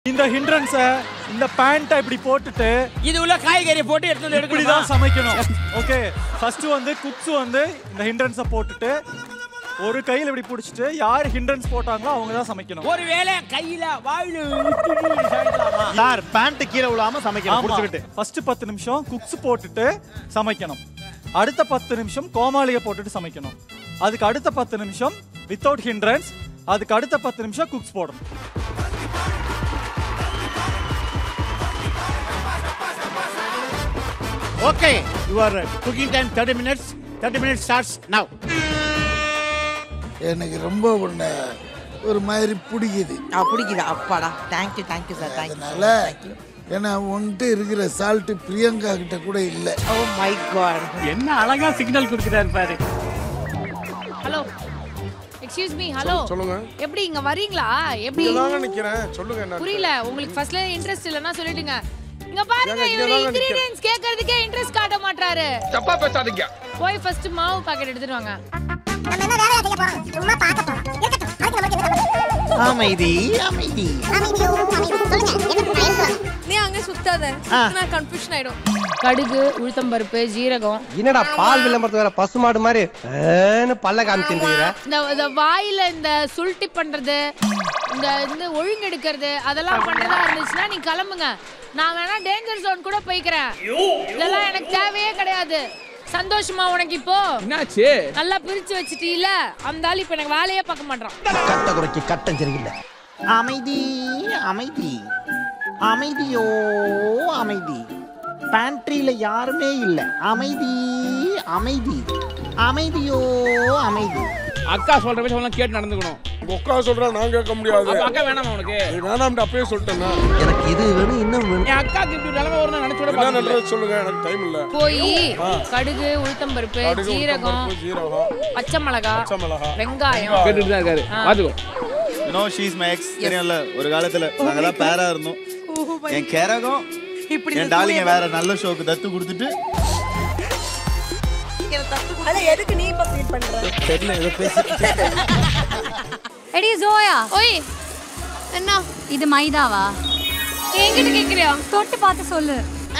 இந்த ஹிண்ட்ரன்ஸ இந்த பேண்ட்டை இப்படி போட்டுட்டு இது உள்ள காய்கறி போட்டு எடுத்து வந்து இப்படி எடுக்கணுமா? தான் சமைக்கணும் ஓகே ஃபர்ஸ்ட் வந்து குக்ஸ் வந்து இந்த ஹிண்ட்ரன்ஸை போட்டுட்டு ஒரு கையில் இப்படி பிடிச்சிட்டு யார் ஹிண்ட்ரன்ஸ் போட்டாங்களோ அவங்க தான் சமைக்கணும் ஒருவேளை கையில வாயில இழுத்துட்டு சமைக்கலாமா? சார் பேண்ட் கீழே விழாம சமைக்கணும் புடிச்சுக்கிட்டு ஃபர்ஸ்ட் பத்து நிமிஷம் குக்ஸ் போட்டுட்டு சமைக்கணும் அடுத்த பத்து நிமிஷம் கோமாளியை போட்டுட்டு சமைக்கணும் அதுக்கு அடுத்த பத்து நிமிஷம் வித்தவுட் ஹிண்ட்ரன்ஸ் அதுக்கு அடுத்த பத்து நிமிஷம் குக்ஸ் போடணும் okay your cooking time thirty minutes thirty minutes starts now எனக்கு ரொம்ப உன்னை ஒரு மாதிரி பிடிக்குது ஆ பிடிக்குது அப்பாடா தேங்க்யூ தேங்க்யூ சார் தேங்க்யூ அதனால ஏன்னா உன்கிட்ட இருக்கிற சால்ட்டு பிரியங்கா கிட்ட கூட இல்லை ஓ மை காட் என்ன அழகா சிக்னல் கொடுக்குறாரு பாரு ஹலோ எக்ஸ்கியூஸ் மீ ஹலோ சொல்லுங்க எப்படி இங்க வரீங்களா எப்படி இங்கதாங்க நிக்கிறேன் சொல்லுங்க என்ன புரியல உங்களுக்கு ஃபர்ஸ்ட்ல இன்ட்ரெஸ்ட் இல்லனா சொல்லிடுங்க இங்க பாருங்க ஏங்க, இவரு இங்கதாங்க இன்கிரிடியன்ஸ் கேக்குறதுக்கே இன்ட்ரெஸ்ட் காட்ட மாட்டாரு தப்பா பேசாதீங்க போய் ஃபர்ஸ்ட் மாவு பாக்கெட் எடுத்துட்டு வாங்க நம்ம என்ன வேலையா செய்ய போறோம் சும்மா பார்க்க போறோம் இருக்கட்டும் அதுக்கு நமக்கு என்ன சம்பந்தம்? அமைதி அமைதி அமைதியோ, அமைதி. சொல்லுங்க என்ன நான் சொல்லணும் நீ அங்க சுத்தாத ஆ. நான் கன்ஃபியூஷன் ஆயிடும் கடுகு உளுத்தம் பருப்பு ஜீரகம் என்னடா பால் விளம்பரத்து வேற பசுமாடு மாதிரி ஏன்னு பல்ல காமிச்சிருக்கிற இந்த இந்த வாயில இந்த சுல்ட்டி பண்றது இந்த இந்த ஒழுங்கெடுக்கிறது அதெல்லாம் பண்றதா இருந்துச்சுன்னா நீ கிளம்புங்க நான் வேணா டேஞ்சர் ஜோன் கூட போய்க்கிறேன் இதெல்லாம் எனக்கு தேவையே கிடையாது சந்தோஷமா உனக்கு இப்போ என்னாச்சு நல்லா பிரிச்சு வச்சிட்டீல அந்த ஆள் இப்ப எனக்கு வேலையே பார்க்க மாட்டான் கட்ட குறைக்கு கட்டம் சரியில்லை அமைதி அமைதி அமைதியோ அமைதி பேண்ட்ரியில யாருமே இல்ல அமைதி அமைதி அமைதியோ அமைதி அக்கா சொல்ற பேச எல்லாம் கேட்டு நடந்துக்கணும் உங்க அக்கா சொல்றா நான் கேட்க முடியாது அப்ப அக்கா வேணாமா உனக்கு நீ வேணாம்னு அப்பயே சொல்லிட்டேன்னா எனக்கு இது வேணும் இன்னும் வேணும் என் அக்காக்கு இப்படி நிலைமை வரும்னு நினைச்சு கூட என்ன பார்த்தது இல்ல. நன்றது சொல்லுங்க எனக்கு டைம் இல்ல போய் கடுகு உளுத்தம் பருப்பு கடுகு, உளுத்தம் ஜீரகம் பருப்பு, ஜீரகம் பச்சை மிளகா பச்சை மிளகா வெங்காயம் கேட்டுட்டு தான் இருக்காரு பாத்துக்கோ நோ ஷீஸ் மை எக்ஸ் தெரியும்ல ஒரு காலத்துல நாங்க தான் பேரா இருந்தோம் என் கேரகம் இப்படி என் டாலிங்க வேற நல்ல ஷோக்கு தத்து கொடுத்துட்டு எதுக்கு நீ இப்ப ஃபீல் பண்ற தெரியல ஏதோ பேசி எடி ஜோயா ஓய் என்ன இது மைதாவா என்கிட்ட கேக்குறியா தொட்டு பார்த்து சொல்லு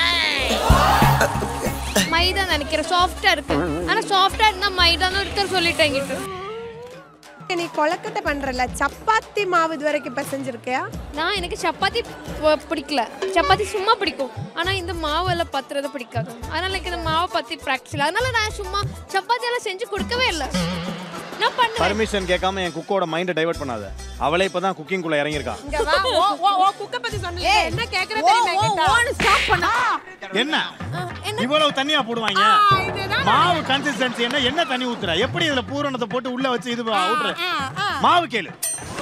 மைதா நினைக்கிறேன் சாஃப்டா இருக்கு ஆனா சாஃப்டா இருந்தா மைதான்னு ஒருத்தர் சொல்லிட்டேன் என்கிட்ட நீ கொலக்கட்டை பண்றல சப்பாத்தி மாவு இது வரைக்கும் பிசைஞ்சிருக்கியா நான் எனக்கு சப்பாத்தி ப- பிடிக்கல சப்பாத்தி சும்மா பிடிக்கும் ஆனா இந்த மாவெல்லாம் பத்துறது பிடிக்காது அதனால எனக்கு இந்த மாவை பத்தி ப்ராக்டிஸ் அதனால நான் சும்மா சப்பாத்தி எல்லாம் செஞ்சு கொடுக்கவே இல்லை நான் பண்ணுவேன் பர்மிஷன் கேட்காம என் குக்கோட மைண்டை டைவர்ட் பண்ணாத அவளே இப்பதான் குக்கிங் குள்ள இறங்கியிருக்கா இங்க வா ஓ ஓ ஓ குக்க பத்தி சொன்னல என்ன கேக்குற தெரியுமா என்கிட்ட ஸ்டாப் பண்ணா என்ன இவ்வளவு தண்ணியா போடுவாங்க மாவு கன்சிஸ்டன்சி என்ன என்ன தண்ணி ஊத்துற எப்படி இதுல பூரணத்தை போட்டு உள்ள வச்சு இது ஊத்துற மாவு கேளு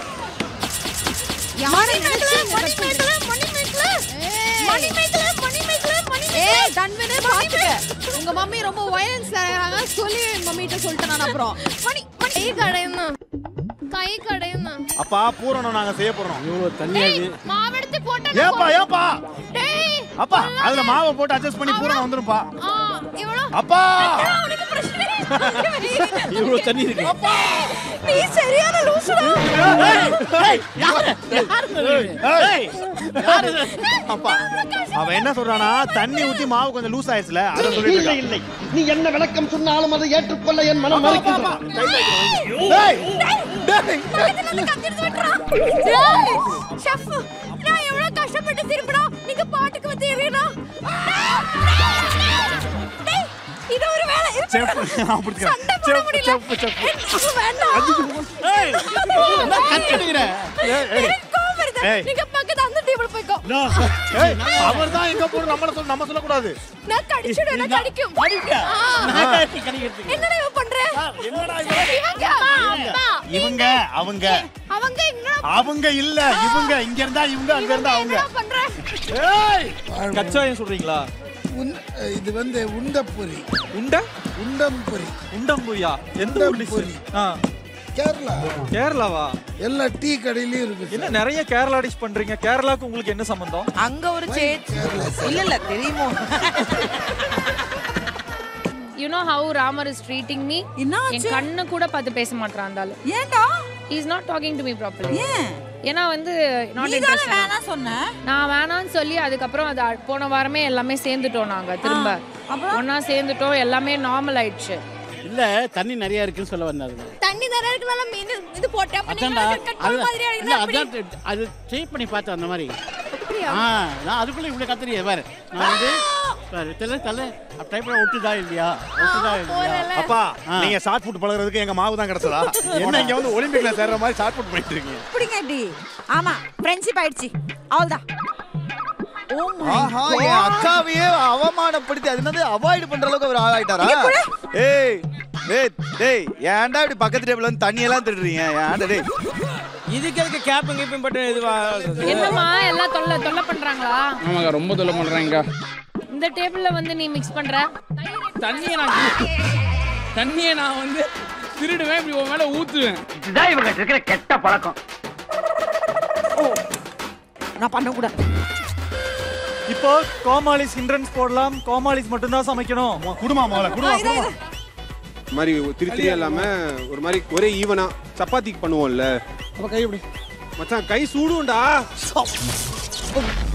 மணி மேக்கல மணி மேக்கல மணி மேக்கல மணி மேக்கல மணி மேக்கல மணி ஏய் தன்வனே பாத்துக்க உங்க மம்மி ரொம்ப வயலன்ஸ் ஆறாங்க சொல்லி மம்மி கிட்ட சொல்லிட்டேன் நான் அப்புறம் மணி கை கடையுமா கை கடையுமா அப்பா பூரணம் நாங்க செய்ய போறோம் டேய் மாவு எடுத்து போட்டா ஏப்பா ஏப்பா டேய் அப்பா அதுல மாவை போட்டு அட்ஜஸ்ட் பண்ணி பூரணம் வந்துருப்பா ஆ இவ்வளோ அப்பா உனக்கு பிரச்சனை இவ்வளவு தண்ணி இருக்கு நீ சரியான லூசுடா அப்பா அவன் என்ன சொல்றானா தண்ணி ஊத்தி மாவு கொஞ்சம் லூஸ் ஆயிடுச்சுல அத சொல்லிட்டு இல்லை இருக்கான். இல்லை நீ என்ன விளக்கம் சொன்னாலும் அதை ஏற்றுக்கொள்ள என் மனம் மறுக்கின்றது ஏய், டேய், டேய் ஷெஃப் நான் எவ்வளவு கஷ்டப்பட்டு திருப்பறோம் நீங்க பாட்டுக்கு வந்து எறியனா டேய் இது ஒரு வேலை இது செஃப், நான் பிடிக்கிறேன். சண்டை போட செஃப், முடியல செஃப், செஃப். எனக்கு வேண்டாம் ஏய், என்ன கத்திடுகிற? ஏய், ஏய், எனக்கு கோவம் வருது. ஏய். நீங்க பக்கத்து அந்த டேபிள் போய்க்கோ ஏய், அவர்தான் எங்க போடு நம்மள சொல்ல நம்ம சொல்லக்கூடாது நான் கடிச்சிடுவேன் நான் கடிக்கும் ஆ. என்னடா இவன் பண்ற இவங்க அப்பா. இவங்க அவங்க அவங்க எங்க அவங்க இல்ல இவங்க இங்க இருந்தா இவங்க அங்க இருந்தா அவங்க என்னடா பண்ற ஏய் கச்சாயம் சொல்றீங்களா உன் இது வந்து உண்டப்பொரி உண்ட உண்டம்பொரி உண்டம்புரியா எந்த ஊர் dish? உண்டம்பொரி ஆ கேரளா கேரளாவா எல்லா டீ கடையிலயும் இருக்கு என்ன நிறைய கேரளா டிஷ் பண்றீங்க கேரளாக்கு உங்களுக்கு என்ன சம்பந்தம் அங்க ஒரு சேட் இல்ல இல்ல தெரியுமோ you know how Ramar is treating me என்ன என் கண்ணு கூட பார்த்து பேச மாட்டான் அந்த ஆளு ஏன்டா is not talking to me properly ஏன் ஏன்னா வந்து நாட் நீதானே இன்ட்ரெஸ்ட் வேணாம் சொன்ன நான் வேணாம்னு சொல்லி அதுக்கப்புறம் அது அ- போன வாரமே எல்லாமே சேர்ந்துட்டோம் நாங்க திரும்ப ஒண்ணா சேர்ந்துட்டோம் எல்லாமே நார்மல் ஆயிடுச்சு இல்ல தண்ணி நிறைய இருக்குன்னு சொல்ல வந்தாங்க தண்ணி நிறைய இருக்கனால மீன் இது போட்டேன் அப்ப அதான்டா நீங்க கட்ரோல் அது மாதிரி இல்ல ஆயிடுது அப்படி. அதான் அது ட்ரை பண்ணி பார்த்தேன் அந்த மாதிரி அப்படியா? ஆ நான் அதுக்குள்ள இவ்வளவு கத்துறியே பாரு நான் வந்து பாரு தெல்ல தள்ள ட்ரை பண்ண ஒட்டுதா இல்லையா ஒட்டுதா இல்லையா அப்பா ஆ. நீங்க ஷார்ட் புட் பழகுறதுக்கு எங்க மாவு தான் கிடைச்சதா என்ன இங்க வந்து ஒலிம்பிக்ல சேர்ற மாதிரி ஷார்ட் புட் பண்ணிட்டு இருக்கீங்க இப்படிங்க இப்படி ஆமா ஃப்ரெண்ட்ஷிப் ஆயிடுச்சு அவ்வளவுதான் ஓ ஆஹா என் அக்காவையே அவமானப்படுத்தி அது என்னது அவாய்ட் பண்ற அளவுக்கு அவர் ஆளாயிட்டாரா ஏய் ஏய் டேய் ஏன்டா இப்படி பக்கத்து டேபிள்ல வந்து தண்ணி எல்லாம் திடுறீங்க ஏன்டா டேய் இதுக்கு எதுக்கு கேப்பும் கீப்பும் பட்டு இதுவா என்னம்மா எல்லாம் தொல்லை தொல்லை பண்றாங்களா ஆமாங்க ரொம்ப தொல்லை பண்றாங்க இந்த டேபிள்ல வந்து நீ மிக்ஸ் பண்ற தண்ணியை நான் தண்ணியை நான் வந்து திருடுவேன் இப்படி உன் மேல ஊத்துவேன் இதுதான் இவங்க இருக்கிற கெட்ட பழக்கம் நான் பண்ணக்கூடாது இப்போ கோமாளிஸ் ஹிண்ட்ரன்ஸ் போடலாம் கோமாளிஸ் மட்டும்தான் சமைக்கணும் குடுமா முதல்ல குடுமா குடுமா இந்த மாதிரி திரி திரியா இல்லாம ஒரு மாதிரி ஒரே ஈவனா சப்பாத்திக்கு பண்ணுவோம்ல அப்ப கை இப்படி மச்சான் கை சூடும்டா